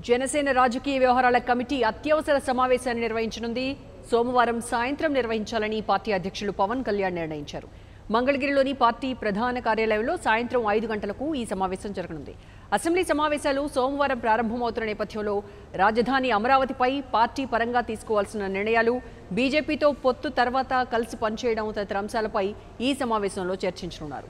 జనసేన రాజకీయ వ్యవహారాల కమిటీ అత్యవసర సమావేశాన్ని నిర్వహించనుంది సోమవారం సాయంత్రం నిర్వహించాలని పార్టీ అధ్యక్షులు పవన్ కళ్యాణ్ నిర్ణయించారు మంగళగిరిలోని పార్టీ ప్రధాన కార్యాలయంలో సాయంత్రం ఐదు గంటలకు ఈ సమావేశం జరగనుంది అసెంబ్లీ సమావేశాలు సోమవారం ప్రారంభమవుతున్న నేపథ్యంలో రాజధాని అమరావతిపై పార్టీ పరంగా తీసుకోవాల్సిన నిర్ణయాలు బీజేపీతో పొత్తు తర్వాత కలిసి పనిచేయడం తదితర అంశాలపై ఈ సమావేశంలో చర్చించనున్నారు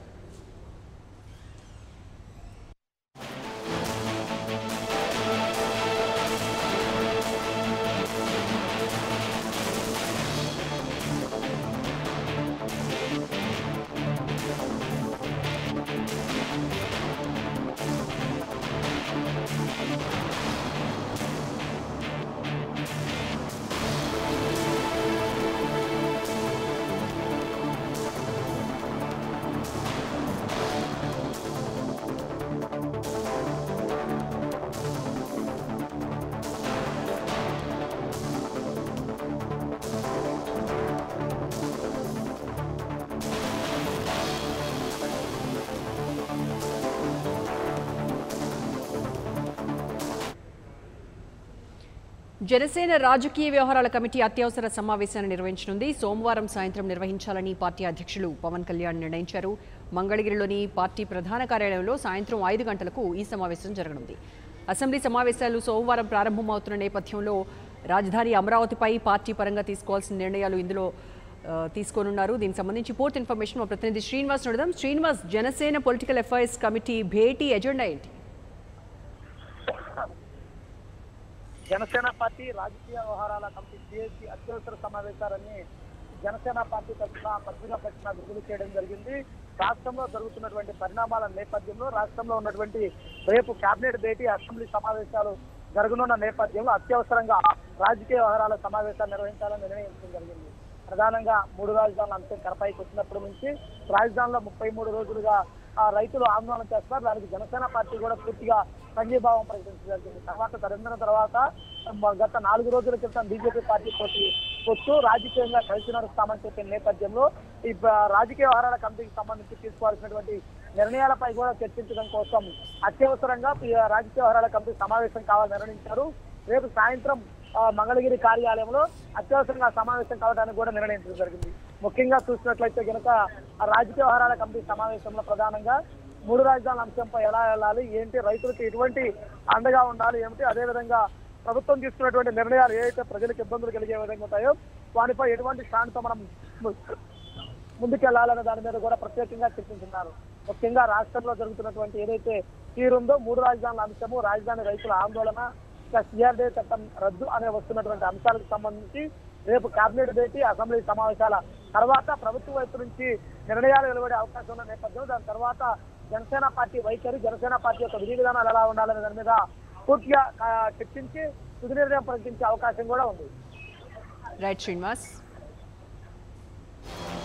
జనసేన రాజకీయ వ్యవహారాల కమిటీ అత్యవసర సమావేశాన్ని నిర్వహించనుంది సోమవారం సాయంత్రం నిర్వహించాలని పార్టీ అధ్యక్షులు పవన్ కళ్యాణ్ నిర్ణయించారు మంగళగిరిలోని పార్టీ ప్రధాన కార్యాలయంలో సాయంత్రం ఐదు గంటలకు ఈ సమావేశం జరగనుంది అసెంబ్లీ సమావేశాలు సోమవారం ప్రారంభమవుతున్న నేపథ్యంలో రాజధాని అమరావతిపై పార్టీ పరంగా తీసుకోవాల్సిన నిర్ణయాలు ఇందులో ఆ, తీసుకోనున్నారు దీనికి సంబంధించి పూర్తి ఇన్ఫర్మేషన్ మా ప్రతినిధి శ్రీనివాస్ నడదాం Srinivas Janasena political affairs committee భేటీ ఎజెండా ఏంటి జనసేన పార్టీ రాజకీయ వ్యవహారాల కమిటీ సిఎస్సి అత్యవసర సమావేశాలన్నీ జనసేన పార్టీ తరఫున పత్రికా ప్రకటన విడుదల చేయడం జరిగింది రాష్ట్రంలో జరుగుతున్నటువంటి పరిణామాల నేపథ్యంలో రాష్ట్రంలో ఉన్నటువంటి రేపు కేబినెట్ భేటీ అసెంబ్లీ సమావేశాలు జరగనున్న నేపథ్యంలో అత్యవసరంగా రాజకీయ వ్యవహారాల సమావేశాలు నిర్వహించాలని నిర్ణయించడం జరిగింది ప్రధానంగా మూడు రాజధానుల అంశం తెరపైకి వచ్చినప్పటి నుంచి రాజధానిలో ముప్పై మూడు రోజులుగా ఆ రైతులు ఆందోళన చేస్తున్నారు దానికి జనసేన పార్టీ కూడా పూర్తిగా సంఘీభావం ప్రకటించడం జరిగింది తర్వాత తరందిన తర్వాత మ- గత నాలుగు రోజుల క్రితం బీజేపీ పార్టీ తోటి వస్తూ రాజకీయంగా కలిసి నడుస్తామని చెప్పిన నేపథ్యంలో ఈ బ- రాజకీయ వ్యవహారాల కమిటీకి సంబంధించి తీసుకోవాల్సినటువంటి నిర్ణయాలపై కూడా చర్చించడం కోసం అత్యవసరంగా ఈ రాజకీయ వ్యవహారాల కమిటీ సమావేశం కావాలని నిర్ణయించారు రేపు సాయంత్రం ఆ, మంగళగిరి కార్యాలయంలో అత్యవసరంగా సమావేశం కావడానికి కూడా నిర్ణయించడం జరిగింది ముఖ్యంగా చూసినట్లయితే కనుక ఆ రాజకీయ వ్యవహారాల కమిటీ సమావేశంలో ప్రధానంగా మూడు రాజధానుల అంశంపై ఎలా వెళ్ళాలి ఏంటి రైతులకు ఎటువంటి అండగా ఉండాలి ఏమిటి అదేవిధంగా ప్రభుత్వం తీసుకున్నటువంటి నిర్ణయాలు ఏవైతే ప్రజలకు ఇబ్బందులు కలిగే విధంగా ఉంటాయో వాటిపై ఎటువంటి స్టాండ్తో మనం ముందుకెళ్లాలనే దాని మీద కూడా ప్రత్యేకంగా చర్చించున్నారు ముఖ్యంగా రాష్ట్రంలో జరుగుతున్నటువంటి ఏదైతే తీరుందో మూడు రాజధానుల అంశము రాజధాని రైతుల ఆందోళన ఇంకా సిఆర్డీ చట్టం రద్దు అనే వస్తున్నటువంటి అంశాలకు సంబంధించి రేపు కేబినెట్ భేటీ అసెంబ్లీ సమావేశాల తర్వాత ప్రభుత్వం వైపు నుంచి నిర్ణయాలు వెలువడే అవకాశం ఉన్న నేపథ్యంలో దాని తర్వాత జనసేన పార్టీ వైఖరి జనసేన పార్టీ యొక్క విధి విధానాలు ఎలా ఉండాలనే దాని మీద పూర్తిగా ఆ, చర్చించి తుది నిర్ణయం ప్రకటించే అవకాశం కూడా ఉంది రైట్ శ్రీనివాస్